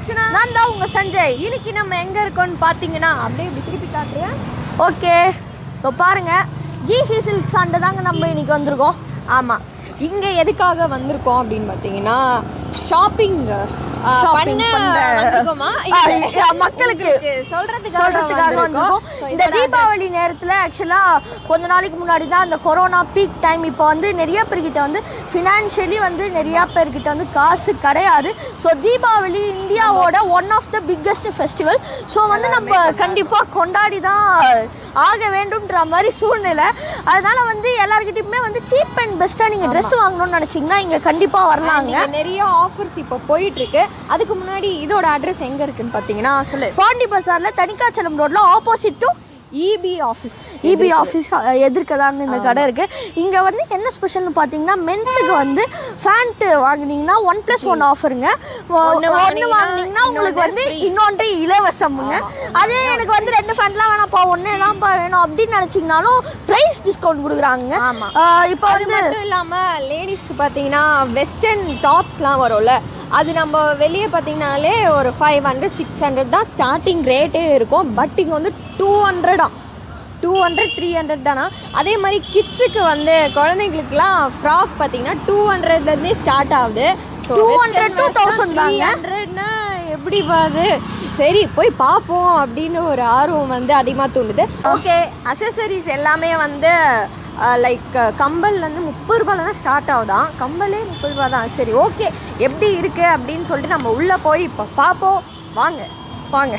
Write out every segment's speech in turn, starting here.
அர்ச்சனா நான் தான் உங்க சஞ்சய் இன்னைக்கு நம்ம எங்க இருக்கோம்னு பாத்தீங்கன்னா அப்படியே இப்படி திருப்பி காட்டுறேன் ஓகே இப்போ பாருங்க ஜிசி சில்க் சாண்டை தாங்க நம்ம இன்னைக்கு வந்திருக்கோம் ஆமா இங்க எதுக்காக வந்திருக்கோம் அப்படின்னு பாத்தீங்கன்னா ஷாப்பிங் Shopping பண்ண பண்ண- வந்திருக்கோமா ஆ, இல்ல ஆ, மக்களுக்கு சொல்றதுக்காக சொல்றதுக்காக வந்திருக்கோம் வந்திருக்கோம் So, இந்த இதோட தீபாவளி நேரத்தில் ஆக்சுவலாக கொஞ்ச நாளைக்கு முன்னாடி தான் அந்த கொரோனா பீக் டைம் இப்போ வந்து நிறைய பேர்கிட்ட வந்து ஃபினான்ஷியலி வந்து நிறைய பேர்கிட்ட வந்து காசு கிடையாது ஸோ தீபாவளி இந்தியாவோட one of the biggest festival so வந்து நம்ம கண்டிப்பாக கொண்டாடி தான் ஆக வேண்டும்ன்ற மாதிரி சூழ்நிலை அதனால வந்து எல்லாருக்கிட்டையுமே வந்து சீப் அண்ட் பெஸ்ட்டாக நீங்கள் ட்ரெஸ் வாங்கணும்னு நினச்சிங்கன்னா இங்கே கண்டிப்பாக வரலாங்க இங்க நிறைய ஆஃபர்ஸ் இப்போ போயிட்டு இருக்கு அதுக்கு முன்னாடி இதோட அட்ரஸ் எங்க இருக்குன்னு பாத்தீங்கன்னா சொல்லு பாண்டி பஜாரில் தனிக்காச்சலம் ரோட்ல opposite to EB office EB office எதிர்க்க தான் இந்த கடை இருக்கு இங்க வந்து என்ன ஸ்பெஷல்னு பார்த்தீங்கன்னா மென்ஸுக்கு வந்து ஃபேண்ட் வாங்குனீங்கன்னா ஒன் ப்ளஸ் ஒன் ஆஃபருங்க ஒன்று வாங்குனீங்கன்னா வாங்குனீங்கன்னா உங்களுக்கு வந்து இன்னொன்று இன்னொன்று இலவசமுங்க அதே எனக்கு வந்து ரெண்டு ஃபேண்ட்லாம் வேணாம்ப்பா ஒன்று தான்ப்பா வேணும் அப்படின்னு நினச்சிங்கனாலும் ப்ரைஸ் டிஸ்கவுண்ட் கொடுக்குறாங்க ஆமா. இப்போ அது வந்து மட்டும் இல்லாம லேடிஸ்க்கு பாத்தீங்கன்னா வெஸ்டர்ன் டாப்ஸ்லாம் வரும்ல அது நம்ம வெளியே பார்த்தீங்கனாலே ஒரு ஃபைவ் ஹண்ட்ரட் சிக்ஸ் ஹண்ட்ரட் தான் ஸ்டார்டிங் ரேட்டே இருக்கும் பட் இங்கே வந்து டூ ஹண்ட்ரடா டூ ஹண்ட்ரட் த்ரீ ஹண்ட்ரட் தானா அதே மாதிரி கிட்ஸுக்கு வந்து குழந்தைங்களுக்குலாம் ஃப்ராக் பார்த்தீங்கன்னா டூ ஹண்ட்ரட்லேருந்தே ஸ்டார்ட் ஆகுது 200, 2000 தாங்க. ஹண்ட்ரட்னா எப்படி பாது சரி போய் பார்ப்போம் அப்படின்னு ஒரு ஆர்வம் வந்து அதிகமாக தோணுது ஓகே அசசரிஸ் எல்லாமே வந்து லைக் கம்பல்லேருந்து முப்பது ரூபாயில தான் ஸ்டார்ட் ஆகுதான் கம்பலே முப்பது ரூபா தான் சரி ஓகே எப்படி இருக்கு அப்படின்னு சொல்லிட்டு நம்ம உள்ளே போய் இப்போ பார்ப்போம் வாங்க வாங்க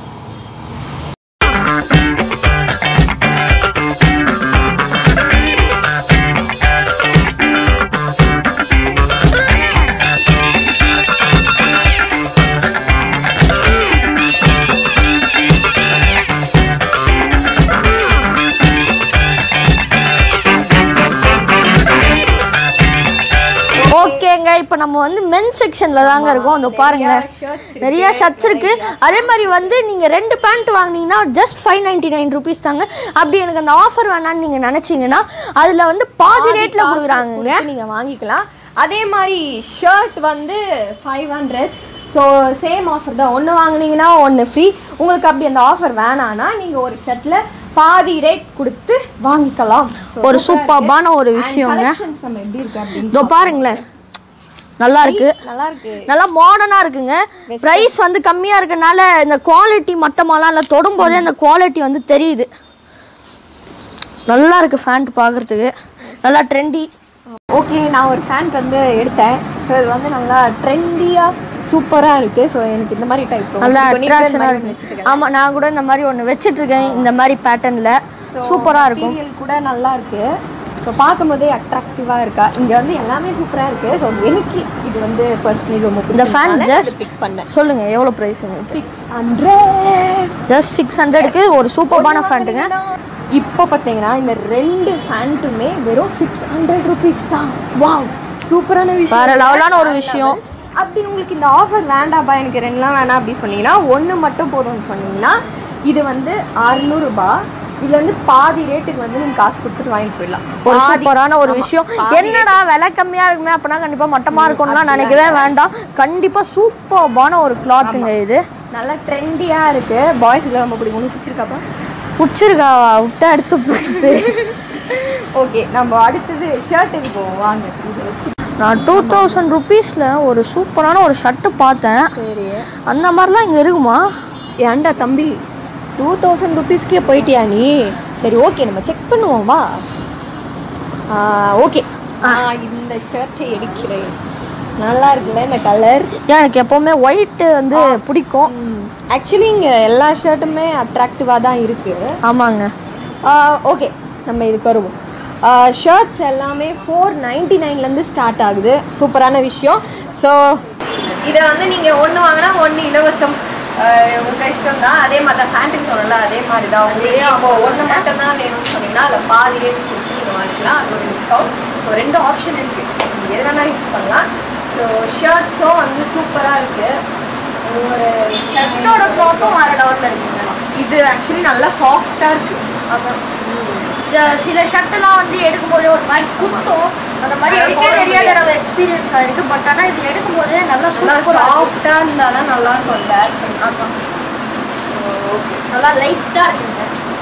ஓகேங்க இப்போ நம்ம வந்து மென் செக்ஷனில் தாங்க இருக்கோம் அந்த பாருங்களேன் shirts நிறைய ஷர்ட்ஸ் இருக்கு அதே மாதிரி வந்து நீங்கள் ரெண்டு பேண்ட் வாங்குனீங்கன்னா just five ninety nine rupees தாங்க அப்படி எனக்கு அந்த ஆஃபர் வேணான்னு நீங்கள் நினச்சிங்கன்னா அதில் வந்து பாதி ரேட்டில் கொடுக்குறாங்கங்க நீங்கள் வாங்கிக்கலாம் அதே மாதிரி ஷர்ட் வந்து five hundred so same offer தான் ஒன்று வாங்குனீங்கன்னா ஒன்று ஃப்ரீ உங்களுக்கு அப்படி அந்த ஆஃபர் வேணான்னா நீங்கள் ஒரு ஷர்ட்டில் பாதி ரேட் கொடுத்து வாங்கிக்கலாம் So, ஒரு super ஆ சூப்பர்பான இருக்கு. ஒரு And விஷயங்க collections நம்ம எப்படி இருக்கு அப்படின்னு இதோ பாருங்களேன் நல்லா இருக்கு நல்லா இருக்கு நல்லா மாடர்னாக இருக்குங்க ப்ரைஸ் வந்து கம்மியாக இருக்கனால இந்த குவாலிட்டி மட்டமாலாம் இல்லை தொடும்போதே அந்த குவாலிட்டி வந்து தெரியுது நல்லா இருக்கு ஃபேண்ட் பார்க்குறதுக்கு நல்லா ட்ரெண்டி ஓகே நான் ஒரு ஃபேண்ட் வந்து எடுத்தேன் ஸோ இது வந்து நல்லா ட்ரெண்டியாக சூப்பராக இருக்கு ஸோ எனக்கு இந்த மாதிரி டைப் நல்லா அட்ராக்ஷனாக இருக்கு ஆமாம் நான் கூட இந்த மாதிரி ஒன்று வச்சிட்டு இருக்கேன் இந்த மாதிரி பேட்டர்னில் சூப்பராக இருக்கும் மெட்டீரியல் கூட நல்லா இருக்கு ஸோ பார்க்கும்போதே அட்ராக்டிவாக இருக்கா இங்கே வந்து எல்லாமே சூப்பராக இருக்கு ஸோ எனக்கு இது வந்து பர்சனலி ரொம்ப இந்த ஃபேன் ஜஸ்ட் பிக் பண்ணேன் சொல்லுங்க எவ்வளோ price six hundred just six ஹண்ட்ரடுக்கு ஒரு சூப்பர்பான ஃபேண்ட்டுங்க இப்போ பார்த்தீங்கன்னா இந்த ரெண்டு ஃபேண்ட்டுமே வெறும் சிக்ஸ் ஹண்ட்ரட் ருபீஸ் தான் வாவ் சூப்பரான விஷயம் வேற லெவலான ஒரு விஷயம் அப்படி உங்களுக்கு இந்த ஆஃபர் வேண்டாப்பா எனக்கு ரெண்டுலாம் வேணாம் அப்படி சொன்னீங்கன்னா ஒன்று மட்டும் போதும்னு சொன்னீங்கன்னா இது வந்து அறுநூறுபா இதுல வந்து பாதி ரேட்டுக்கு வந்து நீங்கள் காசு கொடுத்துட்டு வாங்கிட்டு போயிடலாம் ஒரு பாதி. சூப்பரான ஒரு ஆமா, விஷயம் பாதி என்னடா விலை கம்மியா இருக்குமே அப்படின்னா கண்டிப்பா மட்டமா இருக்கும்லாம் நினைக்கவே வேண்டாம் கண்டிப்பா சூப்பர்பான ஒரு கிளாத்துங்க இது நல்லா ட்ரெண்டியாக இருக்கு பாய்ஸுக்கு ரொம்ப பிடிக்கும் உனக்கு பிடிச்சிருக்காப்பா பிடிச்சிருக்கா விட்டா எடுத்து போயிட்டு ஓகே நம்ம அடுத்தது ஷர்ட்டுக்கு போவோம் வாங்க இதை வச்சு நான் டூ தௌசண்ட் ருபீஸில் ஒரு சூப்பரான ஒரு ஷர்ட்டு பார்த்தேன் சரி அந்த மாதிரிலாம் இங்கே இருக்குமா ஏன்டா தம்பி டூ தௌசண்ட் ருபீஸ்க்கே போயிட்டியா நீ சரி ஓகே நம்ம செக் பண்ணுவோம் வா ஓகே இந்த ஷர்ட்டை எடுக்கிறேன் நல்லா இருக்குல்ல இந்த கலர் ஏன் எனக்கு எப்போவுமே ஒயிட்டு வந்து பிடிக்கும் ஆக்சுவலி இங்கே எல்லா ஷர்ட்டுமே அட்ராக்டிவாக தான் இருக்குது ஆமாங்க ஓகே நம்ம இதுக்கு வருவோம் ஷர்ட்ஸ் எல்லாமே ஃபோர் நைன்டி நைன்லேருந்து ஸ்டார்ட் ஆகுது சூப்பரான விஷயம் ஸோ இதை வந்து நீங்கள் ஒன்று வாங்கினா ஒன்று இலவசம் உங்கள் இஷ்டம் தான் அதே மாதிரி தான் ஃபேண்ட்டுக்கு சொல்லல அதே மாதிரி தான் உங்களுக்கு அப்போ ஒன்று மட்டும் தான் வேணும்னு சொன்னீங்கன்னா அதில் பாதி ரேட் கொடுத்து நீங்கள் வாங்கிக்கலாம் அது ஒரு டிஸ்கவுண்ட் ஸோ ரெண்டு ஆப்ஷன் இருக்குது நீங்கள் எது வேணாலும் யூஸ் பண்ணலாம் ஸோ ஷர்ட்ஸும் வந்து சூப்பராக இருக்குது ஒரு ஷர்ட்டோட க்ளாத்தும் வேறு லெவலில் இருக்குங்க இது ஆக்சுவலி நல்லா சாஃப்டாக இருக்குது அதான் இந்த சில ஷர்ட்டெல்லாம் வந்து எடுக்கும்போது ஒரு மாதிரி குத்தும் அந்த மாதிரி அதை எடுக்க போட நிறைய முடியாது. தடவை எக்ஸ்பீரியன்ஸ் ஆயிருக்கு பட் ஆனால் இது எடுக்கும்போதே நல்லா நல்லா சூப்பராக சாஃப்டாக இருந்தால் தான் நல்லா இருக்கும் அந்த ஆட் பண்ணி ஆமாம் ஓகே நல்லா லைட்டாக இருக்குங்க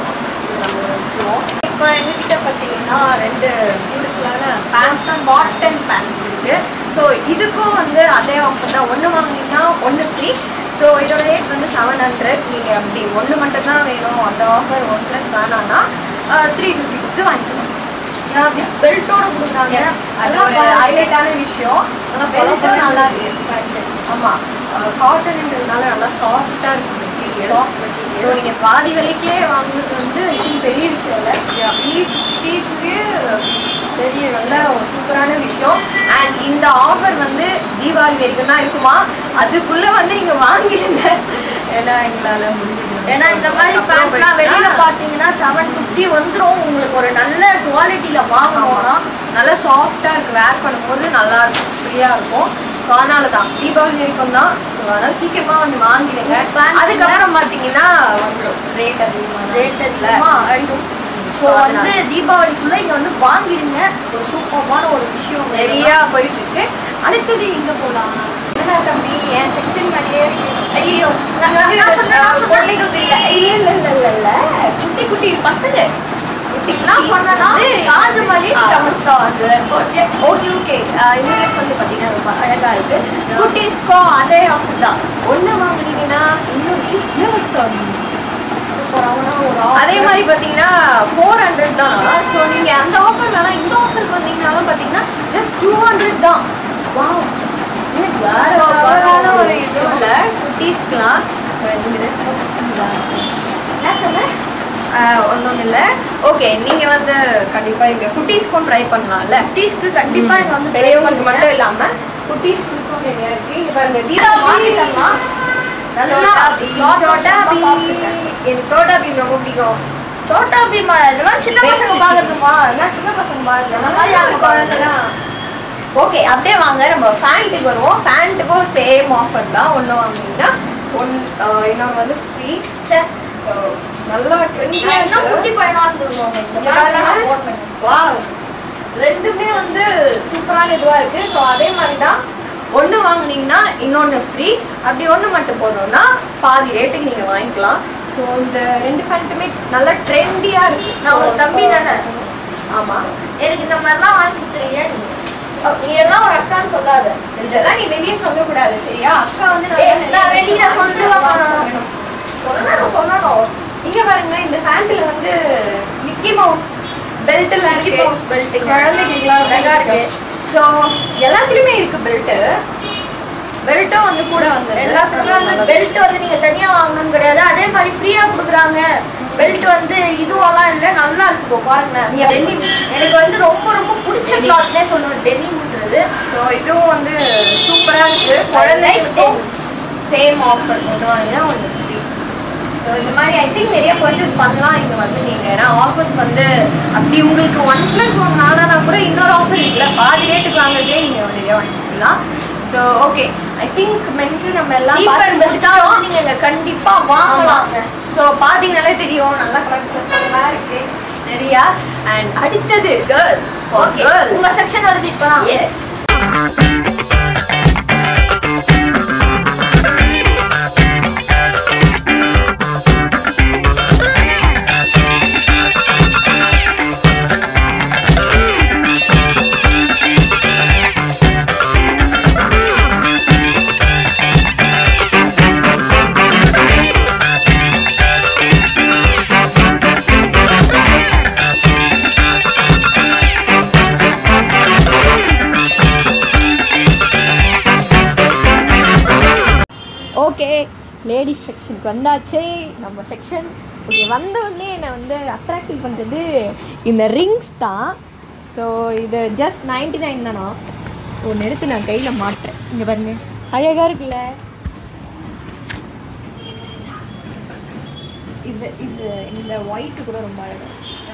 இப்போ எங்ககிட்ட பார்த்தீங்கன்னா ரெண்டு பியூட்டிஃபுல்லான பேண்ட்ஸ் காட்டன் பேண்ட்ஸ் இருக்கு ஸோ இதுக்கும் வந்து அதே ஆஃபர் தான் ஒன்று வாங்கினீங்கன்னா ஒன்று ஃப்ரீ ஸோ இதோட ரேட் வந்து செவன் ஹண்ட்ரட் நீங்கள் அப்படி ஒன்று மட்டும் தான் வேணும் அந்த ஆஃபர் ஒன் ப்ளஸ் வேணாம்னா த்ரீ ஃபிஃப்டி கொடுத்து வாங்கிக்கலாம் பெல்ட்டோட கொடுக்குறாங்க அது ஒரு ஹைலைட்டான விஷயம் ஆனால் பெல்ட்டும் நல்லா இருக்கு ஆமாம் காட்டன்ன்றதுனால நல்லா சாஃப்டாக இருக்கு மெட்டீரியல் ஸோ நீங்கள் பாதி விலைக்கே வாங்குறது வந்து இது பெரிய விஷயம் இல்லை த்ரீ ஃபிஃப்டிக்கு பெரிய நல்ல ஒரு சூப்பரான விஷயம் அண்ட் இந்த ஆஃபர் வந்து தீபாவளி வரைக்கும் தான் இருக்குமா அதுக்குள்ளே வந்து நீங்கள் வாங்கிடுங்க ஏன்னா எங்களால் முடிஞ்சது ஏன்னா இந்த மாதிரி பேண்ட்லாம் வெளியில பார்த்தீங்கன்னா செவன் ஃபிஃப்டி வந்துடும் உங்களுக்கு ஒரு நல்ல குவாலிட்டியில் வாங்கணும்னா நல்லா சாஃப்டாக இருக்கு வேர் பண்ணும்போது நல்லா இருக்கும் ஃப்ரீயாக இருக்கும் ஸோ அதனால தான் தீபாவளி வரைக்கும் தான் ஸோ அதனால சீக்கிரமாக வந்து வாங்கிடுங்க Pants அதுக்கப்புறம் பார்த்தீங்கன்னா வந்துடும் ரேட் அதிகமாக ரேட் அதிகமாக ஆயிடும் ஸோ So, வந்து தீபாவளிக்குள்ள இங்க வந்து வாங்கிடுங்க ஒரு சூப்பரான ஒரு விஷயம் நிறையா போயிட்டு இருக்கு அடுத்தது எங்க போலாம் என்ன தம்பி என் செக்ஷன் மாதிரியே இருக்கு ஐயோ நான் நான் சொன்னேன், நான் சொன்னேன். குழந்தைகள் தெரியல இல்ல இல்ல இல்ல இல்ல இல்ல குட்டி குட்டி பசங்க குட்டி நான் சொன்னேன்னா காது மலி கமெண்ட்ஸ் தான் வந்து ஓகே ஓகே ஓகே இந்த ட்ரெஸ் வந்து பார்த்தீங்கன்னா ரொம்ப அழகா இருக்கு குட்டீஸ்க்கும் அதே ஆஃபர் தான் ஒன்று வாங்குனீங்கன்னா இன்னொரு இலவசம் சூப்பரான ஒரு அதே மாதிரி பார்த்தீங்கன்னா ஃபோர் ஹண்ட்ரட் தான் ஸோ நீங்கள் அந்த ஆஃபர் வேணாம் இந்த ஆஃபருக்கு வந்தீங்கனாலும் பார்த்தீங்கன்னா ஜஸ்ட் டூ ஹண்ட்ரட் தான் வாவ் எனக்கு வேற லெவலான ஒரு இது இல்லை குட்டீஸ்க்குலாம் ஸோ இந்த ட்ரெஸ் பிடிச்சிருந்தா என்ன சொன்னேன் ஒன்றும் இல்லை ஓகே நீங்கள் வந்து கண்டிப்பாக இங்கே குட்டீஸ்க்கும் ட்ரை பண்ணலாம்ல டீஸ்க்கு கண்டிப்பா இங்க வந்து பெரியவங்களுக்கு மட்டும் இல்லாமல் குட்டீஸ்க்கும் நீங்கள் இருக்கு இப்போ இந்த தீபாவளி தீபாவளி நல்லா சோட்டா ரொம்ப soft பீம் இருக்கு. எனக்கு சோட்டா பீம் ரொம்ப பிடிக்கும் சோட்டா பீமா இதெல்லாம் சின்ன Best பசங்க chicken. பாக்குறதுமா இதெல்லாம் சின்ன பசங்க பாக்குறது அந்த மாதிரி யாரும் பாக்குறது ஓகே அப்படியே வாங்க நம்ம ஃபேண்ட்டுக்கு வருவோம் ஃபேண்ட்டுக்கும் சேம் ஆஃபர் தான் ஒன்று வாங்கினீங்கன்னா ஒன் இன்னொன்று வந்து ஃப்ரீ ஸோ நல்லா ட்ரெண்டியாக இன்னும் குட்டி பையனா இருந்துருவாங்க இந்த மாதிரி நான் போட்டேன் வா ரெண்டுமே வந்து சூப்பரான இதுவாக இருக்குது ஸோ அதே மாதிரி தான் ஒன்று வாங்குனீங்கன்னா இன்னொன்று ஃப்ரீ அப்படி ஒன்று மட்டும் போனோம்னா பாதி ரேட்டுக்கு நீங்கள் வாங்கிக்கலாம் ஸோ இந்த ரெண்டு ஃபேண்ட்டுமே நல்லா ட்ரெண்டியாக இருக்குது நான் உங்க தம்பி தானே ஆமாம் எனக்கு இந்த மாதிரிலாம் வாங்கி கொடுத்துருங்க நீ எல்லாம் ஒரு அக்கான்னு சொல்லாத இதெல்லாம் நீ வெளியே சொல்லக்கூடாது சரியா அக்கா வந்து ஏய், நல்லா நான் நிறைய வெளியில சொல்லுவேன். சொல்லணும். சொல்லணும் சொல்லணும் இங்க பாருங்க இந்த பேண்ட்ல வந்து மிக்கி மவுஸ் பெல்ட் எல்லாம் Mickey இருக்கு Mouse belt ங்க. குழந்தைகளுக்குலாம் அழகா அழகா இருக்கு. இருக்கு ஸோ எல்லாத்துலயுமே இருக்கு பெல்ட் பெல்ட்டும் வந்து கூட வந்து எல்லாத்துக்குமே வந்து பெல்ட் வந்து நீங்க தனியா வாங்கணும்னு கிடையாது அதே மாதிரி ஃப்ரீயா கொடுக்குறாங்க பெல்ட் வந்து இதுவெல்லாம் இல்லை நல்லா இருக்கு பாருங்க இங்க denim. எனக்கு வந்து ரொம்ப ரொம்ப பிடிச்ச Denim. கிளாத்னே சொல்லுவேன் டெனிம்ன்றது ஸோ இதுவும் வந்து சூப்பரா இருக்கு குழந்தைகளுக்கும் சேம் ஆஃபர் ஒன்று வாங்கினா ஒன்று ஃப்ரீ ஸோ இந்த மாதிரி ஐ திங்க் நிறைய பர்ச்சேஸ் பண்ணலாம் இங்கே வந்து நீங்கள் ஏன்னா ஆஃபர்ஸ் வந்து அப்படி உங்களுக்கு ஒன் ப்ளஸ் ஒன் ஆனா கூட இன்னொரு ஆஃபர் இருக்குல்ல பாதி ரேட்டுக்கு வாங்குறதே நீங்கள் நிறைய வாங்கிக்கலாம் so okay I think men's நம்ம எல்லாம் சீப் பார்த்து அண்ட் பெஸ்ட்டாக முடிச்சிட்டோம். வந்து நீங்க இங்க கண்டிப்பா வாங்கலாங்க ஸோ பார்த்தீங்கனாலே தெரியும் நல்லா கலெக்ட் இருக்கு நிறையா அண்ட் அடுத்தது கேர்ள்ஸ் ஃபார் ஓகே கேர்ள்ஸ் உங்க செக்ஷன் வருது இப்பதான் எஸ் ஓகே லேடிஸ் செக்ஷனுக்கு வந்தாச்சு நம்ம செக்ஷன் ஓகே வந்த உடனே என்னை வந்து அட்ராக்டிவ் பண்ணுறது இந்த ரிங்ஸ் தான் ஸோ இது ஜஸ்ட் நைன்டி நைன் தானா ஒன்று எடுத்து நான் கையில் மாட்டுறேன் இங்கே பாருங்க அழகாக இருக்குல்ல இது இது இந்த ஒயிட்டு கூட ரொம்ப அழகாக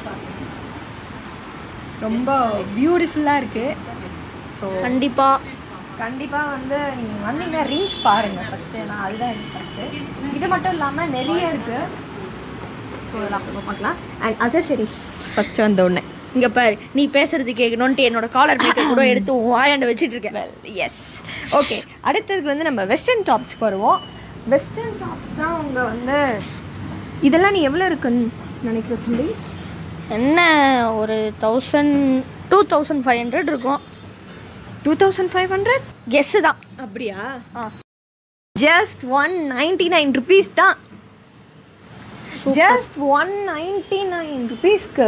ரொம்ப பியூட்டிஃபுல்லாக இருக்குது ஸோ கண்டிப்பா கண்டிப்பாக வந்து நீங்கள் வந்தீங்கன்னா ரிங்ஸ் பாருங்கள் ஃபஸ்ட்டு நான் அதுதான் எனக்கு ஃபஸ்ட்டு இது மட்டும் இல்லாமல் நிறைய இருக்குது ஸோ அதெல்லாம் அப்புறமா பார்க்கலாம் அண்ட் அசசரிஸ் ஃபஸ்ட்டு வந்த உடனே இங்க பாரு நீ பேசுறது கேட்கணும்ட்டு என்னோட காலர் மேக்கர் கூட எடுத்து உன் வாயாண்ட வச்சிட்டு இருக்கேன் வெல் எஸ் ஓகே அடுத்ததுக்கு வந்து நம்ம வெஸ்டர்ன் டாப்ஸ்க்கு வருவோம் வெஸ்டர்ன் டாப்ஸ் தான் உங்க வந்து இதெல்லாம் நீ எவ்வளோ இருக்குன்னு நினைக்கிற சொல்லி என்ன ஒரு thousand two thousand five hundred இருக்கும் two thousand five hundred guess தான் அப்படியா ஆ just one ninety nine rupees தான் ஜஸ்ட் ஒன் நைன்டி நைன் ருபீஸ்க்கு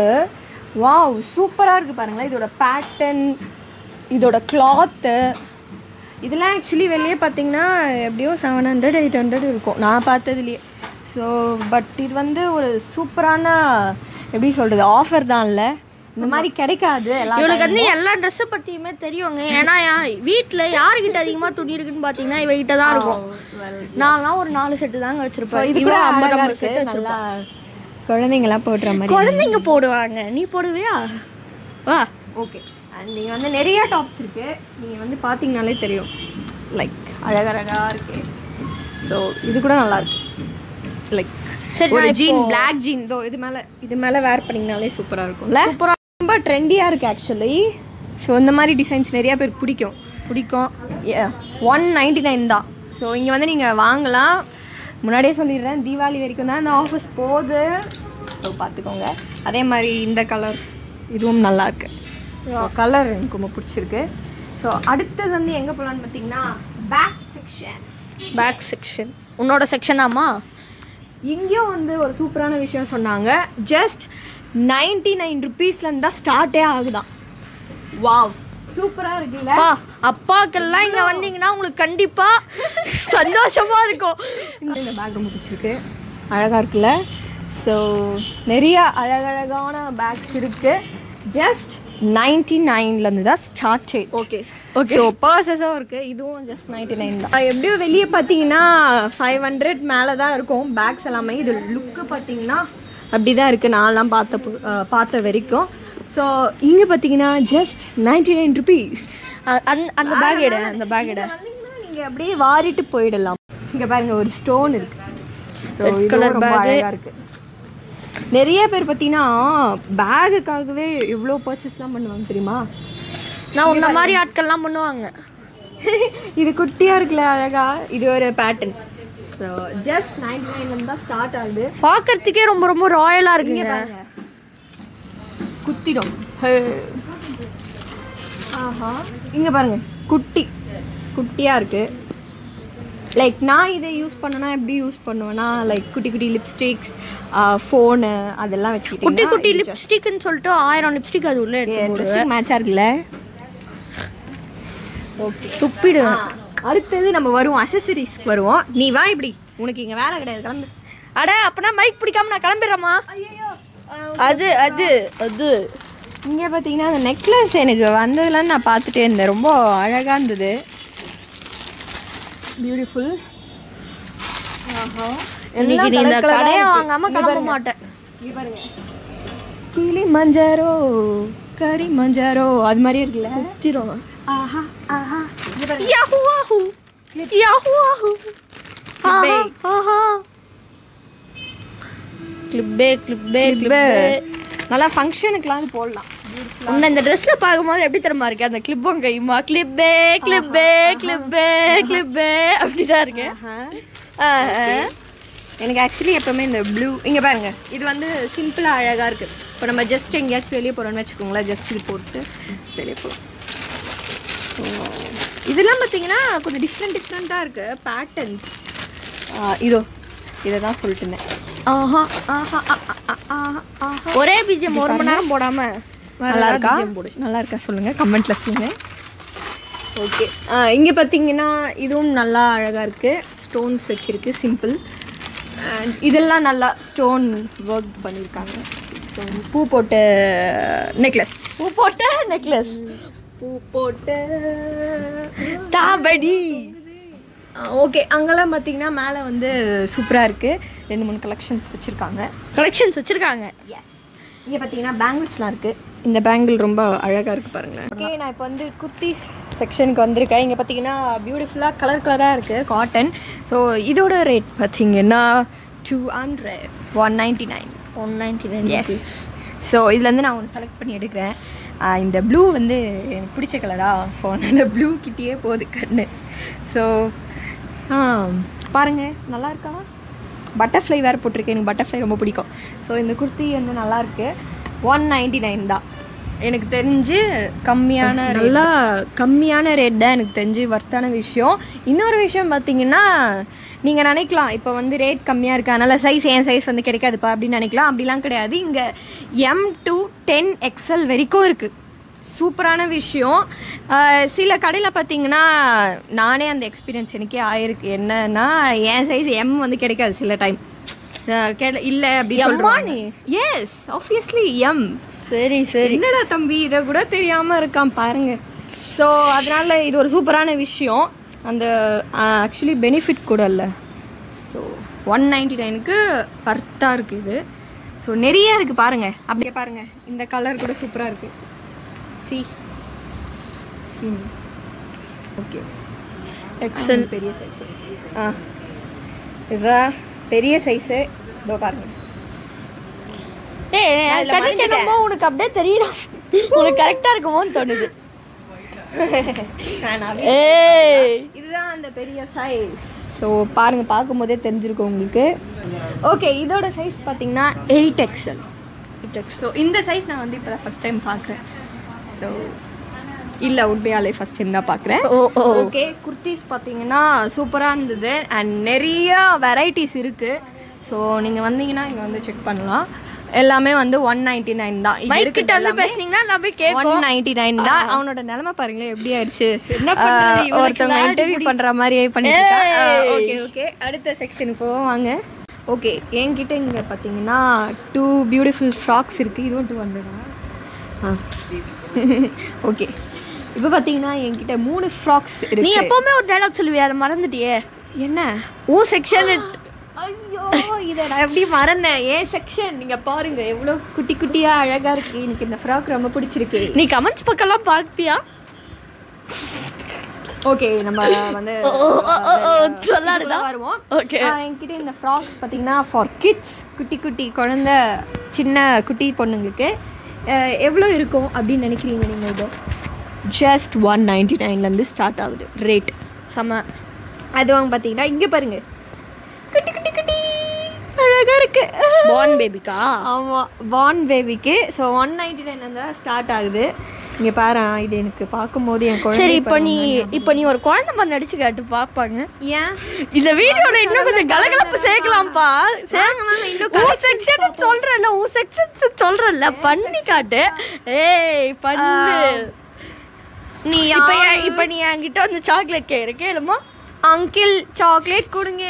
வாவ் சூப்பராக இருக்குது பாருங்களேன் இதோட பேட்டர்ன் இதோட கிளாத்து இதெல்லாம் ஆக்சுவலி வெளியே பார்த்தீங்கன்னா எப்படியோ செவன் ஹண்ட்ரட் எயிட் ஹண்ட்ரட் இருக்கும் நான் பார்த்ததுலேயே ஸோ பட் இது வந்து ஒரு சூப்பரான எப்படி சொல்கிறது ஆஃபர் தான் இல்லை இந்த மாதிரி கிடைக்காது எல்லா இவளுக்கு வந்து எல்லா ட்ரெஸ்ஸை பற்றியுமே தெரியுங்க ஏன்னா வீட்டில் யாருக்கிட்ட அதிகமாக துணி இருக்குன்னு பார்த்தீங்கன்னா இவகிட்ட தான் இருக்கும் நான்லாம் ஒரு நாலு செட்டு தாங்க வச்சிருப்பேன் இது இது கூட ஐம்பது அழகா ஐம்பது இருக்கு செட்டு நல்லா குழந்தைங்களாம் போடுற மாதிரி குழந்தைங்க போடுவாங்க நீ போடுவியா வா ஓகே அண்ட் நீங்கள் வந்து நிறைய டாப்ஸ் இருக்கு நீங்கள் வந்து பார்த்தீங்கனாலே தெரியும் லைக் அழகழகாக இருக்கு ஸோ இது கூட நல்லா இருக்கு லைக் சரி, ஒரு நான் ஜீன் பிளாக் ஜீன் தோ இது மேலே இது மேலே வேர் பண்ணிங்கனாலே சூப்பராக இருக்கும்ல சூப்பராக ரொம்ப ட்ரெண்டியாக இருக்குது ஆக்சுவலி ஸோ இந்த மாதிரி டிசைன்ஸ் நிறைய பேர் பிடிக்கும் பிடிக்கும் ஒன் நைன்டி நைன் தான் ஸோ இங்கே வந்து நீங்கள் வாங்கலாம் முன்னாடியே சொல்லிடுறேன் தீபாவளி வரைக்கும் தான் இந்த ஆஃபர்ஸ் போகுது ஸோ பார்த்துக்கோங்க அதே மாதிரி இந்த கலர் இதுவும் நல்லா இருக்கு ஸோ கலர் எனக்கு ரொம்ப பிடிச்சிருக்கு ஸோ அடுத்தது வந்து எங்கே போகலான்னு பார்த்தீங்கன்னா பேக் செக்ஷன் பேக் செக்ஷன் உன்னோட செக்ஷனாமா இங்கேயும் வந்து ஒரு சூப்பரான விஷயம் சொன்னாங்க ஜஸ்ட் நைன்டி நைன் ருபீஸ்லேருந்து தான் ஸ்டார்ட்டே ஆகுதான் வாவ் சூப்பராக இருக்குல்ல அப்பா அப்பாக்கெல்லாம் இங்கே வந்தீங்கன்னா உங்களுக்கு கண்டிப்பாக சந்தோஷமா இருக்கும் இந்த பேக் ரொம்ப பிடிச்சிருக்கு அழகாக இருக்குல்ல ஸோ நிறைய அழகழகான பேக்ஸ் இருக்குது ஜஸ்ட் நைன்டி நைன்லேருந்து தான் ஸ்டார்ட் ஓகே ஓகே ஸோ பர்சஸும் இருக்குது இதுவும் ஜஸ்ட் நைன்டி நைன் தான் எப்படியும் வெளியே பார்த்தீங்கன்னா ஃபைவ் ஹண்ட்ரட் மேலே தான் இருக்கும் பேக்ஸ் எல்லாமே இது லுக்கு பார்த்தீங்கன்னா அப்படி தான் இருக்குது நான்லாம் பார்த்த பொ- அஹ் பார்த்த வரைக்கும் ஸோ இங்கே பார்த்தீங்கன்னா ஜஸ்ட் நைன்டி நைன் ருபீஸ் அந்த அந்த பேக் எடு அந்த பேக் எடு வந்தீங்கன்னா நீங்க அப்படியே வாரிட்டு போயிடலாம் இங்க பாருங்க ஒரு ஸ்டோன் இருக்கு ஸோ Red இது colour ரொம்ப bag. அழகா இருக்கு நிறைய பேர் பார்த்தீங்கன்னா பேகுக்காகவே எவ்வளோ பர்ச்சேஸ்லாம் பண்ணுவாங்க தெரியுமா நான் உன்ன மாதிரி ஆட்கள்லாம் பண்ணுவாங்க இது குட்டியா இருக்குல்ல அழகா இது ஒரு பேட்டர்ன் ஸோ ஜஸ்ட் நைன்டி நைன்ல தான் ஸ்டார்ட் ஆகுது பார்க்கறதுக்கே ரொம்ப ரொம்ப ராயலாக இங்க இருக்குங்க பாருங்க குத்திடும் ஹே. ஆஹா இங்க பாருங்க குட்டி குட்டியா இருக்கு லைக் நான் இதை யூஸ் பண்ணனா எப்படி யூஸ் பண்ணுவேன்னா லைக் குட்டி குட்டி லிப்ஸ்டிக்ஸ் ஃபோனு அதெல்லாம் வச்சுக்கிட்டு குட்டி குட்டி லிப்ஸ்டிக்னு சொல்லிட்டு ஆயிரம் லிப்ஸ்டிக் அது உள்ள எடுத்து போடு. ட்ரெஸ்ஸுக்கு மேட்சாக இருக்குல்ல ஓகே துப்பிடுவேன் அடுத்தது நம்ம வருவோம் அசசரிஸ்க்கு வருவோம் நீ வா இப்படி உனக்கு இங்கே வேலை கிடையாது கிளம்பு அட அப்பனா மைக் பிடிக்காம நான் கிளம்பிடுறேம்மா அது அது அது இங்கே பார்த்தீங்கன்னா அந்த நெக்லஸ் எனக்கு வந்ததுலன்னு நான் பார்த்துட்டே இருந்தேன் ரொம்ப அழகாக இருந்தது பியூட்டிஃபுல் இன்னைக்கு நீ இந்த கடையை வாங்காம கிளம்ப மாட்டேன் இங்க பாருங்க கிளி மஞ்சாரோ கறி மஞ்சாரோ அது மாதிரியே இருக்குல்ல திரும் ஆஹா ஆஹா இங்க பாருங்க யாஹூ ஆஹூ யாஹூ ஆஹூ கிளிப்பே. ஆஹா கிளிப்பே கிளிப்பே கிளிப்பு கிளிப்பே நல்லா ஃபங்க்ஷனுக்குலாம் அது போடலாம் உன்னை இந்த ட்ரெஸ்ல பார்க்கும்போது எப்படி தெரியுமா இருக்கு அந்த கிளிப்பும் கையுமா கிளிப்பே கிளிப்பே கிளிப்பே கிளிப்பே அப்படிதான் இருக்கு ஆஹா. எனக்கு ஆக்சுவலி எப்பவுமே இந்த ப்ளூ இங்கே பாருங்க இது வந்து சிம்பிளாக அழகாக இருக்குது இப்போ நம்ம ஜஸ்ட் எங்கேயாச்சும் வெளியே போகிறோம்னு வச்சுக்கோங்களேன் ஜஸ்ட் இது போட்டு வெளியே போகலாம் இதெல்லாம் பார்த்தீங்கன்னா கொஞ்சம் டிஃப்ரெண்ட் டிஃப்ரெண்ட்டாக இருக்குது பேட்டர்ன்ஸ் இதோ இதை தான் சொல்லிட்டு இருந்தேன் ஆஹா ஆஹா ஆ, ஆ, ஆ, ஆஹா ஆஹா ஒரே பிஜிஎம் ஒரு மணி நேரம் போடாம வேற நல்லா ஏதாவது இருக்கா BGM போடு நல்லா இருக்கா சொல்லுங்கள் கமெண்ட்டில் சொல்லுங்கள் ஓகே இங்கே பார்த்தீங்கன்னா இதுவும் நல்லா அழகாக இருக்குது ஸ்டோன்ஸ் வச்சுருக்கு சிம்பிள் அண்ட் இதெல்லாம் நல்லா ஸ்டோன் ஒர்க் பண்ணியிருக்காங்க ஸ்டோன் பூ போட்ட நெக்லஸ் பூ போட்ட நெக்லஸ் பூ போட்ட தாபடி ஓகே அங்கெல்லாம் பார்த்தீங்கன்னா மேலே வந்து சூப்பராக இருக்குது ரெண்டு மூணு கலெக்ஷன்ஸ் வச்சுருக்காங்க கலெக்ஷன்ஸ் வச்சிருக்காங்க எஸ் இங்கே பார்த்தீங்கன்னா பேங்கிள்ஸ்லாம் இருக்குது இந்த பேங்கிள் ரொம்ப அழகாக இருக்குது பாருங்களேன் ஓகே நான் இப்போ வந்து குர்த்திஸ் செக்ஷனுக்கு வந்திருக்கேன் இங்கே பார்த்தீங்கன்னா பியூட்டிஃபுல்லாக கலர் கலராக இருக்குது காட்டன் ஸோ இதோட ரேட் பார்த்தீங்கன்னா two hundred one ninety nine one ninety nine yes so இதுலேருந்து நான் ஒன்று செலக்ட் பண்ணி எடுக்கிறேன் ஆஹ் இந்த ப்ளூ வந்து எனக்கு பிடிச்ச கலரா ஸோ அதனால் ப்ளூ கிட்டேயே போகுது கண்ணு ஸோ ஆ பாருங்கள் நல்லா இருக்கா பட்டர்ஃப்ளை வேறு போட்டிருக்கேன் எனக்கு பட்டர்ஃப்ளை ரொம்ப பிடிக்கும் ஸோ இந்த குர்த்தி வந்து நல்லா இருக்கு ஒன் நைன்டி நைன் தான் எனக்கு தெரிஞ்சு கம்மியான நல்லா கம்மியான ரேட் தான் எனக்கு தெரிஞ்சு வர்த்தான விஷயம் இன்னொரு விஷயம் பார்த்தீங்கன்னா நீங்கள் நினைக்கலாம் இப்போ வந்து ரேட் கம்மியாக இருக்கு அதனால் சைஸ் என் சைஸ் வந்து கிடைக்காதுப்பா அப்படின்னு நினைக்கலாம் அப்படிலாம் கிடையாது இங்கே எம் டு டென் எக்ஸல் வரைக்கும் இருக்குது சூப்பரான விஷயம் ஆஹ் சில கடையில் பார்த்தீங்கன்னா நானே அந்த எக்ஸ்பீரியன்ஸ் எனக்கே ஆயிருக்கு என்னன்னா என் சைஸ் எம் வந்து கிடைக்காது சில டைம் இல்லை M-ஆ அப்படி எஸ் ஆப்வியஸ்லி எம் சரி சரி என்னடா தம்பி இதை கூட தெரியாமல் இருக்கான் பாருங்க ஸோ அதனால இது ஒரு சூப்பரான விஷயம் அந்த ஆக்சுவலி பெனிஃபிட் கூட இல்லை ஸோ ஒன் நைன்டி நைனுக்கு வர்த்தாக இருக்குது இது ஸோ நிறைய இருக்குது பாருங்க அப்படியே பாருங்க இந்த கலர் கூட சூப்பராக இருக்குது சி ம் ஓகே எக்ஸல் பெரிய சைஸு ஆ இதுதான் பெரிய சைஸு இதோ பாருங்க ஏய் நான் இதுல கடைக்கு மறைஞ்சிட்டேன். என்னமோ உனக்கு அப்படியே தெரியும் உனக்கு கரெக்டாக இருக்குமோன்னு தோணுது நான் அப்படியே ஏய் இதுதான் அந்த பெரிய சைஸ் ஸோ பாருங்கள் பார்க்கும்போதே தெரிஞ்சிருக்கும் உங்களுக்கு ஓகே இதோட சைஸ் பார்த்தீங்கன்னா eight XL eight X so இந்த சைஸ் நான் வந்து இப்போ தான் ஃபஸ்ட் டைம் பார்க்குறேன் ஸோ இல்லை உண்மையாலே ஃபஸ்ட் டைம் தான் பார்க்குறேன் ஓ ஓ ஓகே குர்த்திஸ் பார்த்தீங்கன்னா சூப்பராக இருந்தது அண்ட் நிறைய வெரைட்டிஸ் இருக்குது ஸோ நீங்கள் வந்தீங்கன்னா இங்கே வந்து செக் பண்ணலாம் எல்லாமே வந்து ஒன் நைன்டி நைன் தான் இது மைக் இருக்கிறது கிட்ட வந்து எல்லாமே பேசுனீங்கன்னா நான் போய் கேட்கும் ஒன் நைன்டி நைன் தான் அவனோட நிலைமை பாருங்களேன் எப்படி ஆயிடுச்சு என்ன பண்றது? ஆஹ், இவனுக்கு ஒருத்தவங்க விளையாடி இன்டர்வியூ முடி- பண்ற மாதிரியே பண்ணிட்டு ஏய். ஓகே ஓகே அடுத்த செக்ஷனுக்கு போவோம் வாங்க ஓகே என்கிட்ட இங்கே பார்த்தீங்கன்னா டூ பியூட்டிஃபுல் ஃப்ராக்ஸ் இருக்குது இதுவும் டூ ஹண்ட்ரடா ஆ ஓகே இப்போ பார்த்தீங்கன்னா என்கிட்ட மூணு ஃப்ராக்ஸ் நீ இருக்கு எப்பவுமே ஒரு டைலாக் சொல்லுவியே அதை மறந்துட்டியே என்ன உன் செக்ஷன் ஐயோ இதை நான் எப்படி மறந்தேன் ஏன் செக்ஷன் நீங்க பாருங்க எவ்வளோ குட்டி குட்டியா அழகா இருக்கு எனக்கு இந்த ஃப்ராக் ரொம்ப பிடிச்சிருக்கு நீ கமெண்ட்ஸ் பக்கம்லாம் பார்ப்பியா ஓகே நம்ம வந்து ஓ, ஓ, ஓ, ஓ, சொல்லாதடா. இதுக்குள்ள வருவோம் Okay. ஆ, என்கிட்ட இந்த ஃப்ராக்ஸ் பார்த்தீங்கன்னா ஃபார் கிட்ஸ் குட்டி குட்டி குழந்தை சின்ன குட்டி பொண்ணுங்களுக்கு அஹ், எவ்வளோ இருக்கும் அப்படின்னு நினைக்கிறீங்க நீங்கள் இது ஜஸ்ட் ஒன் நைன்டி நைன்லேருந்து ஸ்டார்ட் ஆகுது ரேட் செம அது வாங்க பார்த்தீங்கன்னா இங்கே பாருங்க குட்டி குட்டி குட்டி அழகாக இருக்கு பான் பேபிக்கா ஆமாம் பான் பேபிக்கு ஸோ ஒன் நைன்டி நைன் தான் ஸ்டார்ட் ஆகுது இங்கே பாரு இது எனக்கு பார்க்கும்போது என் குழந்தை சரி இப்போ நீ பருவம் இப்போ நீ ஒரு குழந்தை மாதிரி நடிச்சு காட்டு பார்ப்பாங்க ஏன் இந்த வீடியோல இன்னும் கொஞ்சம் கலகலப்பு சேர்க்கலாம்ப்பா வாங்க, வாங்க, இன்னும் உன் collections செக்ஷன் சொல்றல உன் செக்ஷன் சொல்றல பண்ணி காட்டு ஏய் பண்ணு நீ இப்போ ஏன் இப்போ நீ என்கிட்ட வந்து சாக்லேட் கேக்குற கேளுமா அங்கிள் சாக்லேட் கொடுங்க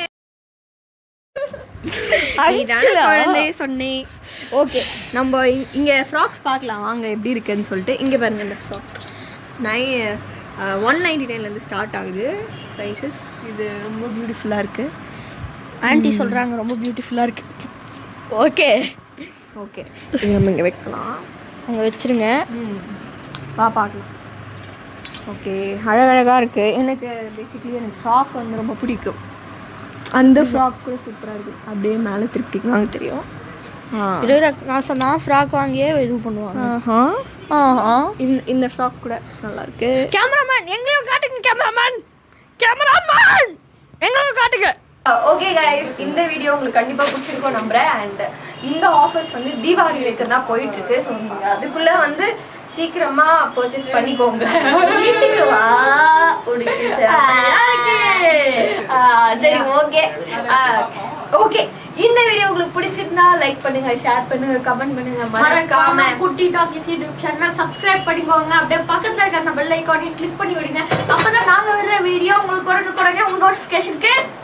நீதானே Uncle-ஆ? குழந்தைய சொன்னேன் ஓகே நம்ம இ- இங்க ஃப்ராக்ஸ் பார்க்கலாம் வாங்க எப்படி இருக்குன்னு சொல்லிட்டு இங்க பாருங்க இந்த ஃப்ராக் நை ஒன் நைன்டி நைன்லேருந்து ஸ்டார்ட் ஆகுது ப்ரைஸஸ் இது ரொம்ப பியூட்டிஃபுல்லாக இருக்கு ஆன்ட்டி சொல்றாங்க ரொம்ப பியூட்டிஃபுல்லா இருக்கு ஓகே ஓகே இது நம்ம இங்கே வைக்கலாம் அங்க வச்சிருங்க ம் வா பார்க்கலாம் ஓகே அழகழகாக இருக்குது எனக்கு பேசிக்கலி எனக்கு ஃப்ராக் வந்து ரொம்ப பிடிக்கும் அந்த ஃப்ராக் கூட சூப்பராக இருக்குது அப்படியே மேலே திருப்பிக்கலாங்க தெரியும் ஆ இரு நான் சொன்னா ஃப்ராக் வாங்கியே இது பண்ணுவாங்க ஆஹா ஆஹா இந்த இந்த ஃப்ராக் கூட நல்லா இருக்கு கேமராமேன் எங்களையும் காட்டுங்க கேமராமேன் கேமராமேன் எங்களையும் காட்டுங்க ஓகே கைஸ் இந்த வீடியோ உங்களுக்கு கண்டிப்பாக பிடிச்சிருக்கோம் நம்புறேன் அண்ட் இந்த ஆஃபர்ஸ் வந்து தீபாவளிக்கு தான் போயிட்டு இருக்கு ஸோ அதுக்குள்ள வந்து சீக்கிரமா பர்ச்சேஸ் பண்ணிக்கோங்க வீட்டுக்கு வா உனக்கு ஆ, சரி ஓகே ஓகே இந்த வீடியோ உங்களுக்கு பிடிச்சிருந்தா லைக் பண்ணுங்க ஷேர் பண்ணுங்க கமெண்ட் பண்ணுங்க மறக்காம மறக்காம குட்டி டாக்கிஸ் யூடியூப் சேனல் சப்ஸ்கிரைப் பண்ணிக்கோங்க அப்படியே பக்கத்துல இருக்க அந்த பெல் ஐக்கானையும் கிளிக் பண்ணி விடுங்க அப்பதான் நாங்க விடுற வீடியோ உங்களுக்கு உடனுக்குடனே உங்க நோட்டிஃபிகேஷனுக்கு